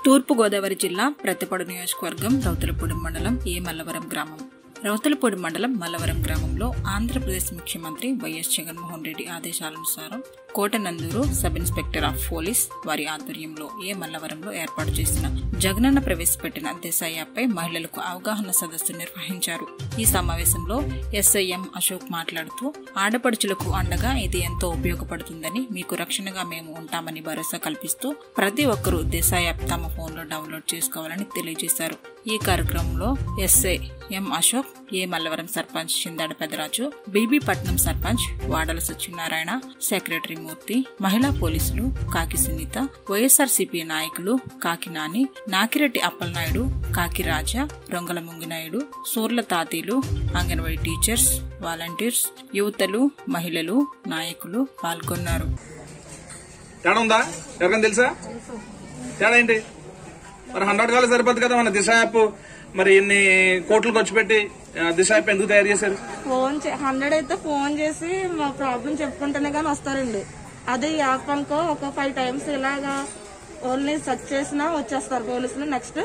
తూర్పుగోదావరి జిల్లా ప్రతిపడు నియోజకవర్గం రౌతులపూడి మండలం ఏ మల్లవరం గ్రామం రౌతులపూడి మండలం మల్లవరం గ్రామంలో ఆంధ్రప్రదేశ్ ముఖ్యమంత్రి వైఎస్ జగన్మోహన్ రెడ్డి ఆదేశానుసారం Kotananduru sub inspector of police వారి ఆధ్వర్యంలో ఏ మల్లవరంలో ఏర్పాటు చేసిన జగనన్న ప్రవేశపెట్టిన దిశ యాప్పై మహిళలకు అవగాహన సదస్సు నిర్వహించారు ఈ సమావేశంలో ఎస్ఐఎం అశోక్ మాట్లాడుతూ ఆడపడుచులకు అండగా ఇది ఎంతో ఉపయోగపడుతుందని మీకు రక్షణగా మేము ఉంటామని భరోసా కల్పిస్తూ ప్రతి ఒక్కరూ దిశ యాప్ తమ ఫోన్లో డౌన్లోడ్ చేసుకోవాలని తెలియజేశారు ఈ కార్యక్రమంలో SI M Ashok A Mallavaram sarpanch Chindada Pedaraju B B Patnam sarpanch వాడల సత్యనారాయణ సెక్రటరీ మూర్తి మహిళా పోలీసులు కాకి సునీత వైఎస్ఆర్సీపీ నాయకులు కాకి నాని నాకిరెడ్డి అప్పలనాయుడు కాకి రాజా రొంగల ముంగినాయుడు సూర్ల తాతీలు అంగన్వాడీ టీచర్స్ వాలంటీర్స్ యువతలు మహిళలు నాయకులు పాల్గొన్నారు తేడా ఉందా ఎవరికైనా తెలుసా తేడా ఏంటి మరి హండ్రెడ్ కాలు సరిపోద్ది కదా మన దిశ యాప్ మరి ఇన్ని కోట్లు ఖర్చు పెట్టి ఆ, దిశ యాప్ ఎందుకు తయారు చేశారు ఫోన్ హండ్రెడ్ అయితే ఫోన్ చేసి మా ప్రాబ్లం చెప్పుకుంటేనే కానీ వస్తారండి అదే ఈ యాప్ అనుకో ఒక ఫైవ్ టైమ్స్ ఇలాగా ఓన్లీ సెర్చ్ చేసినా వచ్చేస్తారు పోలీసులు next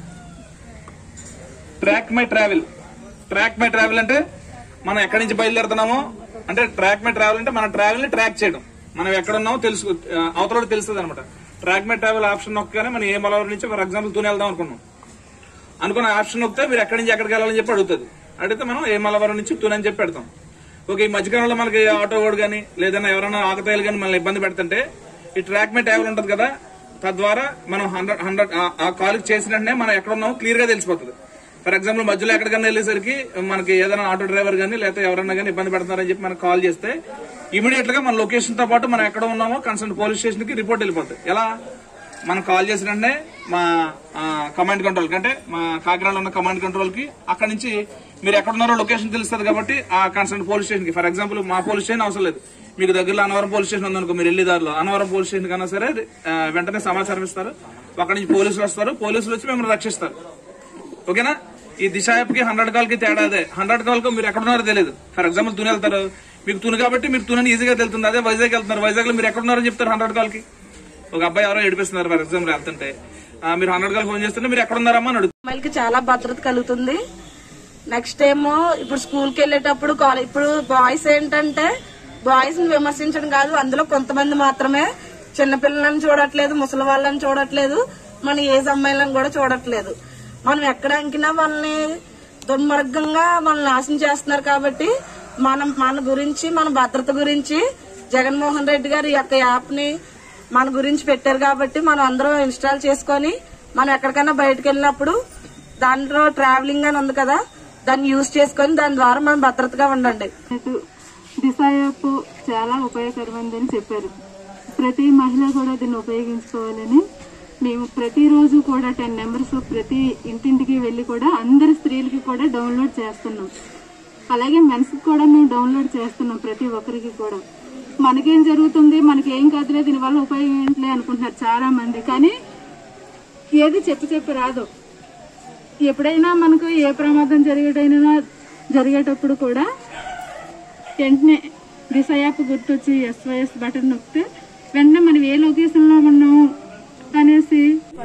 track my travel track my travel అంటే మనం ఎక్కడి నుంచి బయలుదేరుతున్నామో అంటే ట్రాక్ మై ట్రావెల్ అంటే మన ట్రావెల్ ని ట్రాక్ చేయడం మనం ఎక్కడ ఉన్నామో తెలుసు ఆ, అవతల తెలుస్తుంది అనమాట ట్రాక్ మై ట్రావెల్ ఆప్షన్ నొక్కగానే మనం ఏ మలవరం నుంచి ఫర్ ఎగ్జాంపుల్ తూనే వెళ్దాం అనుకున్నాం అనుకున్న ఆప్షన్ నొక్కితే మీరు ఎక్కడి నుంచి ఎక్కడికి వెళ్ళాలని చెప్పి అడుగుతుంది అడిగితే మనం ఏ మలవరం నుంచి తూనే అని చెప్పి పెడతాం ఓకే ఈ మధ్యకాలంలో మనకి ఆటో వాడు కానీ లేదన్నా ఎవరైనా ఆకతాయిలు కానీ మనల్ని ఇబ్బంది పెడుతుంటే ఈ ట్రాక్ మై ట్రావెల్ ఉంటది కదా తద్వారా మనం హండ్రెడ్ హండ్రెడ్ ఆ కాల్ చేసిన వెంటనే మనం ఎక్కడ ఉన్నామో క్లియర్ గా తెలిసిపోతుంది ఫర్ ఎగ్జాంపుల్ మధ్యలో ఎక్కడికైనా వెళ్ళేసరికి మనకి ఏదైనా ఆటో డ్రైవర్ కానీ లేకపోతే ఎవరైనా కానీ ఇబ్బంది పెడుతున్నారని చెప్పి మనకు కాల్ చేస్తే ఇమీడియట్ గా మన లొకేషన్ తో పాటు మనం ఎక్కడ ఉన్నామో కన్సర్న్ పోలీస్ స్టేషన్ కి రిపోర్ట్ వెళ్ళిపోతుంది ఎలా మనం కాల్ చేసిన వెంటనే మా కమాండ్ కంట్రోల్ కి అంటే మా కాకినాడలో ఉన్న కమాండ్ కంట్రోల్ కి అక్కడ నుంచి మీరు ఎక్కడ ఉన్నారో లొకేషన్ తెలుస్తుంది కాబట్టి ఆ కన్సర్న్ పోలీస్ స్టేషన్ కి ఫర్ ఎగ్జాంపుల్ మా పోలీస్ స్టేషన్ అవసరం లేదు మీకు దగ్గరలో అనవరం పోలీస్ స్టేషన్ ఉందనుకో మీరు వెళ్ళే దారిలో అనవరం పోలీస్ స్టేషన్ కన్నా సరే ఆ, వెంటనే సమాచారం ఇస్తారు అక్కడి నుంచి పోలీసులు వస్తారు పోలీసులు వచ్చి మిమ్మల్ని రక్షిస్తారు ఓకేనా ఈ దిశ యాప్ కి హండ్రెడ్ కాల్ కి తేడా అదే హండ్రెడ్ కాల్ కు మీరు ఎక్కడ ఉన్నారో తెలియదు ఫర్ ఎగ్జాంపుల్ తుని వెళ్తారు మీకు తుని కాబట్టి మీరు తుని ఈజీగా తెలుస్తుంది అదే వైజాగ్ వెళ్తున్నారు వైజాగ్ లో మీరు ఎక్కడ ఉన్నారని చెప్తారు హండ్రెడ్ కాల్ కి ఒక అబ్బాయి ఎవరో ఏడిపిస్తున్నారు ఫర్ ఎగ్జాంపుల్ వెళ్తుంటే ఆ, మీరు హండ్రెడ్ కాల్ ఫోన్ చేస్తుంటే మీరు ఎక్కడ ఉన్నారమ్మా అని అడుగుతారు అమ్మాయిలకి చాలా భద్రత కలుగుతుంది నెక్స్ట్ ఏమో ఇప్పుడు స్కూల్ కి వెళ్ళేటప్పుడు కాలేజ్ ఇప్పుడు బాయ్స్ ఏంటంటే బాయ్స్ ని విమర్శించడం కాదు అందులో కొంతమంది మాత్రమే చిన్నపిల్లలను చూడట్లేదు ముసలి వాళ్ళని చూడట్లేదు మన ఏజ్ అమ్మాయిలను కూడా చూడట్లేదు మనం ఎక్కడ అంకినా వాళ్ళని దుర్మార్గంగా మనల్ని నాశనం చేస్తున్నారు కాబట్టి మనం మన గురించి మన భద్రత గురించి జగన్మోహన్ రెడ్డి గారు ఈ యొక్క యాప్ ని మన గురించి పెట్టారు కాబట్టి మనం అందరం ఇన్స్టాల్ చేసుకొని మనం ఎక్కడికైనా బయటకు వెళ్ళినప్పుడు దాంట్లో ట్రావెలింగ్ అని ఉంది కదా దాన్ని యూజ్ చేసుకొని దాని ద్వారా మనం భద్రతగా ఉండండి అన్నట్టు దిశ యాప్ చాలా ఉపయోగకరమైందని చెప్పారు ప్రతి మహిళ కూడా దీన్ని ఉపయోగించుకోవాలని మేము ప్రతిరోజు కూడా టెన్ నెంబర్స్ ప్రతి ఇంటింటికి వెళ్ళి కూడా అందరి స్త్రీలకి కూడా డౌన్లోడ్ చేస్తున్నాం అలాగే మెన్స్కి కూడా మేము డౌన్లోడ్ చేస్తున్నాం ప్రతి ఒక్కరికి కూడా మనకేం జరుగుతుంది మనకి ఏం కాదులే దీనివల్ల ఉపయోగం ఏంటిలే అనుకుంటున్నారు చాలా మంది కానీ ఏది చెప్పి చెప్పి రాదు ఎప్పుడైనా మనకు ఏ ప్రమాదం జరిగేటైనా జరిగేటప్పుడు కూడా వెంటనే దిశ యాప్ గుర్తొచ్చి ఎస్వైఎస్ బటన్ నొక్కితే వెంటనే మనం ఏ లొకేషన్ లో ఉన్నాము అనేసి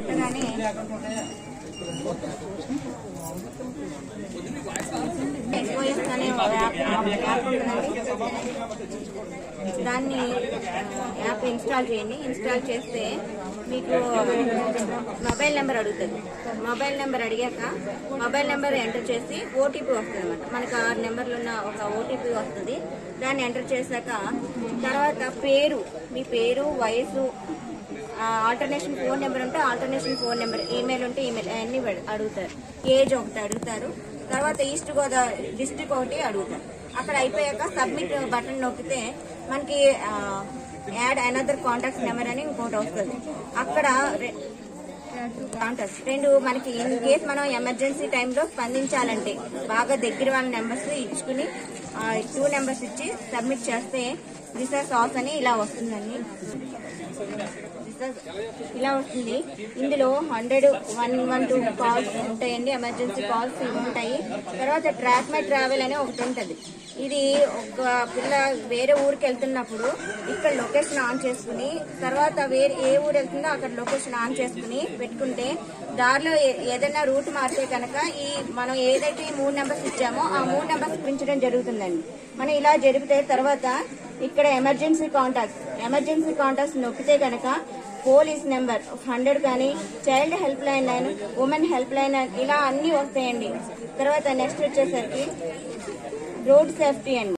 ఎస్ఓఎస్ అనే ఒక యాప్ యాప్ ఉంటుందండి దాన్ని ఆ, యాప్ ఇన్స్టాల్ చేయండి ఇన్స్టాల్ చేస్తే మీకు మొబైల్ నెంబర్ అడుగుతుంది మొబైల్ నెంబర్ అడిగాక మొబైల్ నెంబర్ ఎంటర్ చేసి ఓటీపీ వస్తుంది అనమాట మనకు ఆరు నెంబర్లు ఉన్న ఒక ఓటీపీ వస్తుంది దాన్ని ఎంటర్ చేశాక తర్వాత పేరు మీ పేరు వయసు ఆల్టర్నేషన్ ఫోన్ నెంబర్ ఉంటే ఆల్టర్నేషన్ ఫోన్ నెంబర్ ఈమెయిల్ ఉంటే ఈమెయిల్ అన్ని అడుగుతారు ఏజ్ ఒకటి అడుగుతారు తర్వాత ఈస్ట్ గోదావరి డిస్ట్రిక్ట్ ఒకటి అడుగుతారు అక్కడ అయిపోయాక సబ్మిట్ బటన్ నొక్కితే మనకి యాడ్ అనదర్ కాంటాక్ట్ నెంబర్ అని ఇంకోటి వస్తుంది అక్కడ రె- కాంటాక్ట్స్ రెండు మనకి ఇన్ కేస్ మనం ఎమర్జెన్సీ టైంలో స్పందించాలంటే బాగా దగ్గర వాళ్ళ నెంబర్స్ ఇచ్చుకుని టూ నెంబర్స్ ఇచ్చి సబ్మిట్ చేస్తే దిశ సాస్ అని ఇలా వస్తుందండి దిశ ఇలా వస్తుంది ఇందులో hundred one one two calls ఉంటాయండి ఎమర్జెన్సీ కాల్స్ ఇవి ఉంటాయి తర్వాత ట్రాక్ మై ట్రావెల్ అనే ఒకటి ఉంటుంది ఇది ఒక పిల్ల వేరే ఊరికి వెళ్తున్నప్పుడు ఇక్కడ లొకేషన్ ఆన్ చేసుకుని తర్వాత వేరే ఏ ఊరు వెళ్తుందో అక్కడ లొకేషన్ ఆన్ చేసుకుని పెట్టుకుంటే దారిలో ఏ- ఏదైనా రూట్ మారితే కనుక ఈ మనం ఏదైతే ఈ మూడు నెంబర్స్ ఇచ్చామో ఆ మూడు నెంబర్స్ పెంచడం జరుగుతుందండి మనం ఇలా జరిపితే తర్వాత ఇక్కడ ఎమర్జెన్సీ కాంటాక్ట్స్ ఎమర్జెన్సీ కాంటాక్ట్స్ నొక్కితే కనుక పోలీస్ నెంబర్ హండ్రెడ్ కానీ child helpline nine women helpline nine ఇలా అన్ని వస్తాయండి తర్వాత నెక్స్ట్ వచ్చేసరికి రోడ్ సేఫ్టీ అండి